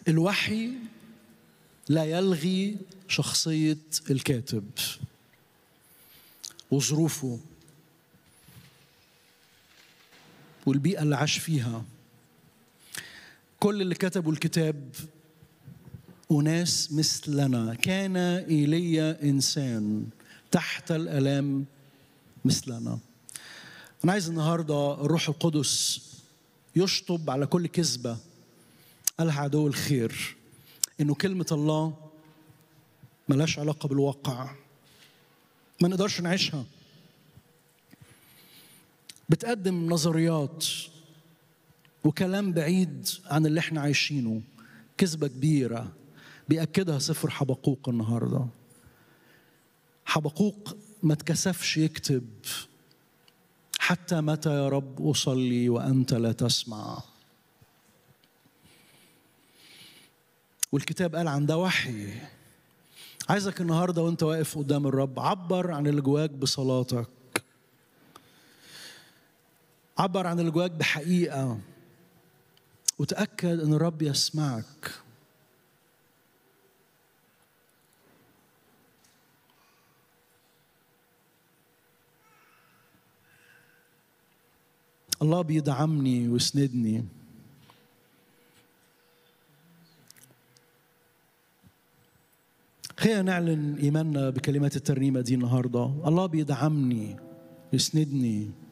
الوحي لا يلغي شخصية الكاتب وظروفه والبيئة اللي عاش فيها كل اللي كتبوا الكتاب أناس مثلنا كان إيليا إنسان تحت الآلام مثلنا أنا عايز النهاردة الروح القدس يشطب على كل كذبة قالها عدو الخير إنه كلمة الله ملاش علاقة بالواقع ما نقدرش نعيشها بتقدم نظريات وكلام بعيد عن اللي احنا عايشينه كذبة كبيرة بيأكدها سفر حبقوق النهاردة حبقوق ما اتكسفش يكتب حتى متى يا رب أصلي وأنت لا تسمع والكتاب قال عن ده وحي عايزك النهارده وانت واقف قدام الرب عبر عن اللي جواك بصلاتك عبر عن اللي جواك بحقيقه وتاكد ان الرب يسمعك الله بيدعمني ويسندني خلينا نعلن ايماننا بكلمات الترنيمه دي النهارده الله بيدعمني يسندني